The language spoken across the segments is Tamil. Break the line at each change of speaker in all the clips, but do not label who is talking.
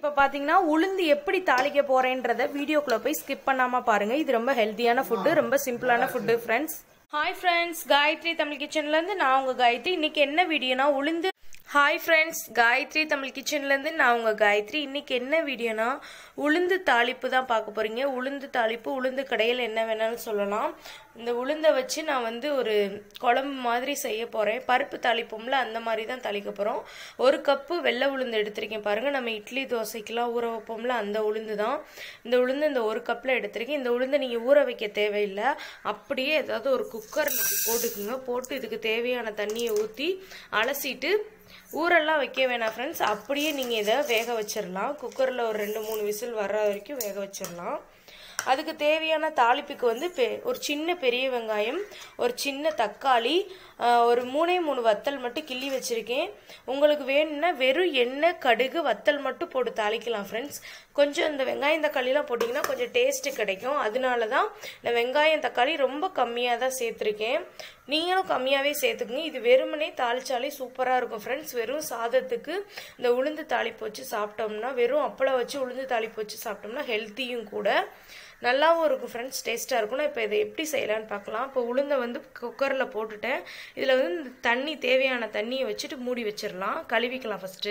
இப்போ பார்த்தீங்கன்னா உளுந்து எப்படி தாளிக்க போறேன்றத வீடியோக்குள்ள போய் ஸ்கிப் பண்ணாம பாருங்க இது ரொம்ப ஹெல்த்தியான ஃபுட்டு ரொம்ப சிம்பிளான food friends hi friends Gayathri Tamil கிச்சன்ல இருந்து நான் உங்க காயத்ரி இன்னைக்கு என்ன வீடியோனா உளுந்து ஹாய் ஃப்ரெண்ட்ஸ் காயத்ரி தமிழ் கிச்சன்லேருந்து நான் உங்கள் காயத்ரி இன்னைக்கு என்ன வீடியோனா உளுந்து தாளிப்பு தான் பார்க்க போகிறீங்க உளுந்து தாளிப்பு உளுந்து கடையில் என்ன வேணாலும் சொல்லலாம் இந்த உளுந்தை வச்சு நான் வந்து ஒரு குழம்பு மாதிரி செய்ய போகிறேன் பருப்பு தாளிப்போம்ல அந்த மாதிரி தான் தாளிக்க போகிறோம் ஒரு கப்பு வெள்ளை உளுந்து எடுத்திருக்கேன் பாருங்கள் நம்ம இட்லி தோசைக்கெலாம் ஊற வைப்போம்ல அந்த உளுந்து தான் இந்த உளுந்து இந்த ஒரு கப்பில் எடுத்திருக்கேன் இந்த உளுந்தை நீங்கள் ஊற வைக்க தேவையில்லை அப்படியே ஏதாவது ஒரு குக்கரில் போட்டுக்குங்க போட்டு இதுக்கு தேவையான தண்ணியை ஊற்றி அலசிட்டு ஊரெல்லாம் வைக்க வேணாம் ஃப்ரெண்ட்ஸ் அப்படியே நீங்கள் இதை வேக வச்சிடலாம் குக்கரில் ஒரு ரெண்டு மூணு விசில் வர்ற வரைக்கும் வேக வச்சிடலாம் அதுக்கு தேவையான தாளிப்புக்கு வந்து பெ ஒரு சின்ன பெரிய வெங்காயம் ஒரு சின்ன தக்காளி ஆஹ், ஒரு மூணே மூணு வத்தல் மட்டும் கிள்ளி வச்சுருக்கேன் உங்களுக்கு வேணும்னா வெறும் எண்ணெய் கடுகு வத்தல் மட்டும் போட்டு தாளிக்கலாம் ஃப்ரெண்ட்ஸ் கொஞ்சம் இந்த வெங்காயம் தக்காளிலாம் போட்டிங்கன்னா கொஞ்சம் டேஸ்ட்டு கிடைக்கும் அதனால தான் நான் வெங்காயம் தக்காளி ரொம்ப கம்மியாக தான் சேர்த்துருக்கேன் நீங்களும் கம்மியாகவே சேர்த்துக்குங்க இது வெறுமனே தாளிச்சாலே சூப்பராக இருக்கும் ஃப்ரெண்ட்ஸ் வெறும் சாதத்துக்கு இந்த உளுந்து தாளிப்பு வச்சு சாப்பிட்டோம்னா வெறும் அப்பளம் வச்சு உளுந்து தாளிப்பு வச்சு சாப்பிட்டோம்னா ஹெல்த்தியும் கூட நல்லாவும் இருக்கும் ஃப்ரெண்ட்ஸ் டேஸ்ட்டாக இருக்கும் நான் இப்போ இதை எப்படி செய்யலான்னு பார்க்கலாம் இப்போ உளுந்தை வந்து குக்கரில் போட்டுட்டேன் இதில் வந்து இந்த தண்ணி தேவையான தண்ணியை வச்சுட்டு மூடி வச்சிடலாம் கழுவிக்கலாம் ஃபஸ்ட்டு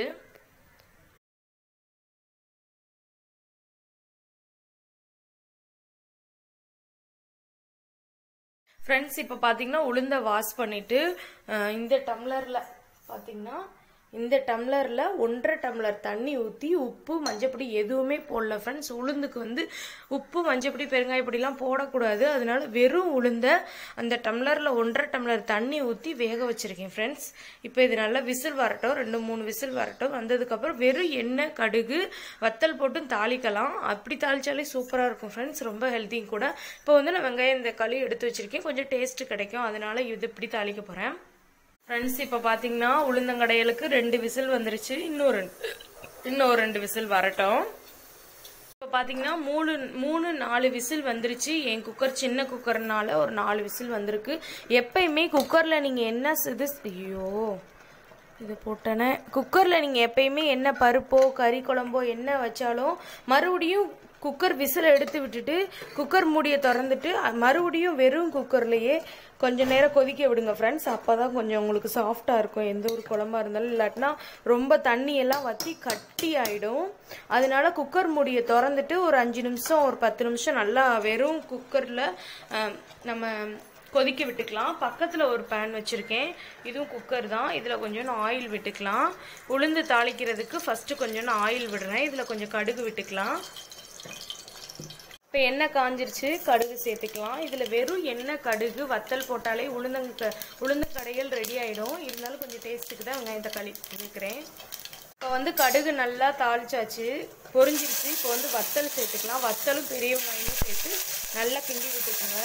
ஃப்ரெண்ட்ஸ் இப்போ பார்த்தீங்கன்னா உளுந்த வாஷ் பண்ணிட்டு அஹ், இந்த டம்ளரில் பார்த்தீங்கன்னா இந்த டம்ளரில் ஒன்றரை டம்ளர் தண்ணி ஊற்றி உப்பு மஞ்சப்பொடி எதுவுமே போடல ஃப்ரெண்ட்ஸ் உளுந்துக்கு வந்து உப்பு மஞ்சப்பொடி பெருங்காயப்பொடிலாம் போடக்கூடாது அதனால வெறும் உளுந்த அந்த டம்ளரில் ஒன்றரை டம்ளர் தண்ணி ஊற்றி வேக வச்சுருக்கேன் ஃப்ரெண்ட்ஸ் இப்போ இது நல்லா விசில் வரட்டும் ரெண்டு மூணு விசில் வரட்டும் வந்ததுக்கப்புறம் வெறும் எண்ணெய் கடுகு வத்தல் போட்டு தாளிக்கலாம் அப்படி தாளிச்சாலே சூப்பராக இருக்கும் ஃப்ரெண்ட்ஸ் ரொம்ப ஹெல்த்தியும் கூட இப்போ வந்து நான் வெங்காயம் இந்த களி எடுத்து வச்சிருக்கேன் கொஞ்சம் டேஸ்ட் கிடைக்கும் அதனால இது இப்படி தாளிக்க போகிறேன் ஃப்ரெண்ட்ஸ் இப்போ பார்த்தீங்கன்னா உளுந்தங்கடையலுக்கு ரெண்டு விசில் வந்துருச்சு இன்னும் ரெண்டு இன்னும் ஒரு ரெண்டு விசில் வரட்டும் இப்போ பார்த்தீங்கன்னா மூணு மூணு நாலு விசில் வந்துருச்சு என் குக்கர் சின்ன குக்கர்னால ஒரு நாலு விசில் வந்திருக்கு எப்பயுமே குக்கரில் நீங்கள் என்ன இது ஐயோ இது போட்டேனே குக்கரில் நீங்கள் எப்பயுமே என்ன பருப்போ கறி குழம்போ என்ன வச்சாலும் மறுபடியும் குக்கர் விசில் எடுத்து விட்டுட்டு குக்கர் மூடியை திறந்துட்டு அ- மறுபடியும் வெறும் குக்கர்லேயே கொஞ்ச நேரம் கொதிக்க விடுங்க ஃப்ரெண்ட்ஸ் அப்போ தான் கொஞ்சம் உங்களுக்கு சாஃப்டாக இருக்கும் எந்த ஒரு குழம்பா இருந்தாலும் இல்லாட்டினா ரொம்ப தண்ணி எல்லாம் வற்றி கட்டி ஆயிடும் அதனால குக்கர் மூடியை திறந்துட்டு ஒரு அஞ்சு நிமிஷம் ஒரு பத்து நிமிஷம் நல்லா வெறும் குக்கரில் நம்ம கொதிக்க விட்டுக்கலாம் பக்கத்தில் ஒரு பேன் வச்சுருக்கேன் இதுவும் குக்கர் தான் இதில் கொஞ்சம் ஆயில் விட்டுக்கலாம் உளுந்து தாளிக்கிறதுக்கு ஃபஸ்ட்டு கொஞ்சம் ஆயில் விடுறேன் இதில் கொஞ்சம் கடுகு விட்டுக்கலாம் இப்போ எண்ணெய் காஞ்சிருச்சு கடுகு சேர்த்துக்கலாம் இதில் வெறும் எண்ணெய் கடுகு வத்தல் போட்டாலே உளுந்தங்க உளுந்து கடைகள் ரெடி ஆகிடும் இருந்தாலும் கொஞ்சம் டேஸ்ட்டுக்கு தான் வெங்காயம் தக்காளி சேர்க்குறேன் இப்போ வந்து கடுகு நல்லா தாளிச்சாச்சு பொரிஞ்சிருச்சு இப்போ வந்து வத்தல் சேர்த்துக்கலாம் வத்தலும் பெரிய வெங்காயமும் சேர்த்து நல்லா கிண்டி விட்டுக்குங்க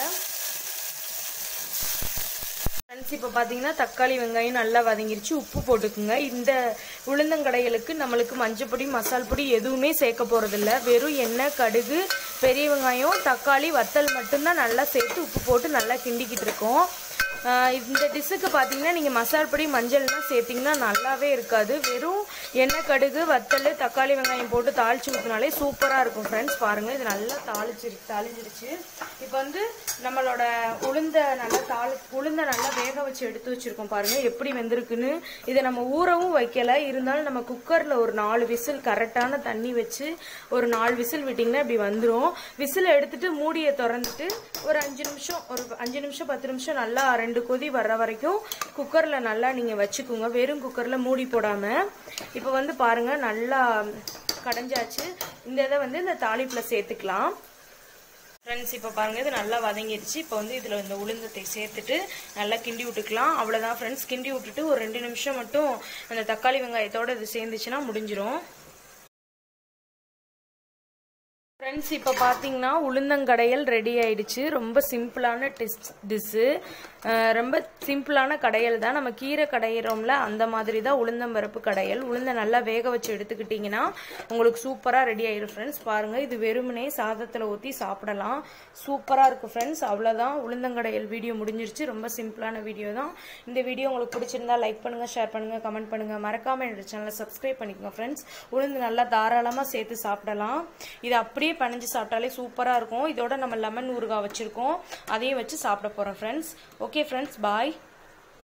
ஃப்ரெண்ட்ஸ் இப்போ பார்த்தீங்கன்னா தக்காளி வெங்காயம் நல்லா வதங்கிருச்சு உப்பு போட்டுக்குங்க இந்த உளுந்தங்கடைகளுக்கு நம்மளுக்கு மஞ்சள் பொடி மசால் பொடி எதுவுமே சேர்க்க போகிறதில்ல வெறும் எண்ணெய் கடுகு பெரிய வெங்காயம் தக்காளி வத்தல் மட்டும்தான் நல்லா சேர்த்து உப்பு போட்டு நல்லா கிண்டிக்கிட்டு இருக்கோம் ஆஹ் இந்த டிஷ்ஷுக்கு பார்த்தீங்கன்னா நீங்கள் மசால் பொடி மஞ்சள்லாம் சேர்த்திங்கன்னா நல்லாவே இருக்காது வெறும் எண்ணெய் கடுகு வத்தல் தக்காளி வெங்காயம் போட்டு தாளிச்சு ஊற்றினாலே சூப்பராக இருக்கும் ஃப்ரெண்ட்ஸ் பாருங்கள் இது நல்லா தாளிச்சிரு தாளிஞ்சிருச்சு இப்போ வந்து நம்மளோட உளுந்த நல்லா தாளி உளுந்த நல்லா வேக வச்சு எடுத்து வச்சுருக்கோம் பாருங்கள் எப்படி வெந்திருக்குன்னு இதை நம்ம ஊறவும் வைக்கல இருந்தாலும் நம்ம குக்கரில் ஒரு நாலு விசில் கரெக்டான தண்ணி வச்சு ஒரு நாலு விசில் விட்டிங்கன்னா இப்படி வந்துடும் விசில் எடுத்துட்டு மூடியை திறந்துட்டு ஒரு அஞ்சு நிமிஷம் ஒரு அஞ்சு நிமிஷம் பத்து நிமிஷம் நல்லா ரெண்டு கொதி வர்ற வரைக்கும் குக்கரில் நல்லா நீங்கள் வச்சுக்கோங்க வெறும் குக்கரில் மூடி போடாமல் இப்போ வந்து பாருங்கள் நல்லா கடைஞ்சாச்சு இந்த இதை வந்து இந்த தாளிப்பில் சேர்த்துக்கலாம் ஃப்ரெண்ட்ஸ் இப்போ பாருங்கள் இது நல்லா வதங்கிடுச்சு இப்போ வந்து இதில் இந்த உளுந்தத்தை சேர்த்துட்டு நல்லா கிண்டி விட்டுக்கலாம் அவ்வளோதான் ஃப்ரெண்ட்ஸ் கிண்டி விட்டுட்டு ஒரு ரெண்டு நிமிஷம் மட்டும் அந்த தக்காளி வெங்காயத்தோட இது சேர்ந்துச்சுன்னா முடிஞ்சிரும் ஃப்ரெண்ட்ஸ் இப்போ பார்த்தீங்கன்னா உளுந்தங்கடையல் ரெடி ஆயிடுச்சு ரொம்ப சிம்பிளான டிஸ் டிஷ்ஷு ரொம்ப சிம்பிளான கடையல் தான் நம்ம கீரை கடையிறோம்ல அந்த மாதிரி தான் உளுந்தம்பருப்பு கடையல் உளுந்த நல்லா வேக வச்சு எடுத்துக்கிட்டிங்கன்னா உங்களுக்கு சூப்பராக ரெடி ஆயிடும் ஃப்ரெண்ட்ஸ் பாருங்கள் இது வெறுமனே சாதத்தில் ஊற்றி சாப்பிடலாம் சூப்பராக இருக்கும் ஃப்ரெண்ட்ஸ் அவ்வளோதான் உளுந்தங்கடையல் வீடியோ முடிஞ்சிருச்சு ரொம்ப சிம்பிளான வீடியோ தான் இந்த வீடியோ உங்களுக்கு பிடிச்சிருந்தா லைக் பண்ணுங்கள் ஷேர் பண்ணுங்கள் கமெண்ட் பண்ணுங்கள் மறக்காமல் என்னோட சேனலை சப்ஸ்கிரைப் பண்ணிக்கோங்க ஃப்ரெண்ட்ஸ் உளுந்து நல்லா தாராளமாக சேர்த்து சாப்பிடலாம் இது அப்படியே பனைஞ்சு சாப்பிட்டாலே சூப்பராக இருக்கும் இதோட நம்ம லெமன் ஊறுகாய் வச்சுருக்கோம் அதையும் வச்சு சாப்பிட போகிறோம் ஃப்ரெண்ட்ஸ் ஓகே ஃப்ரெண்ட்ஸ் பாய்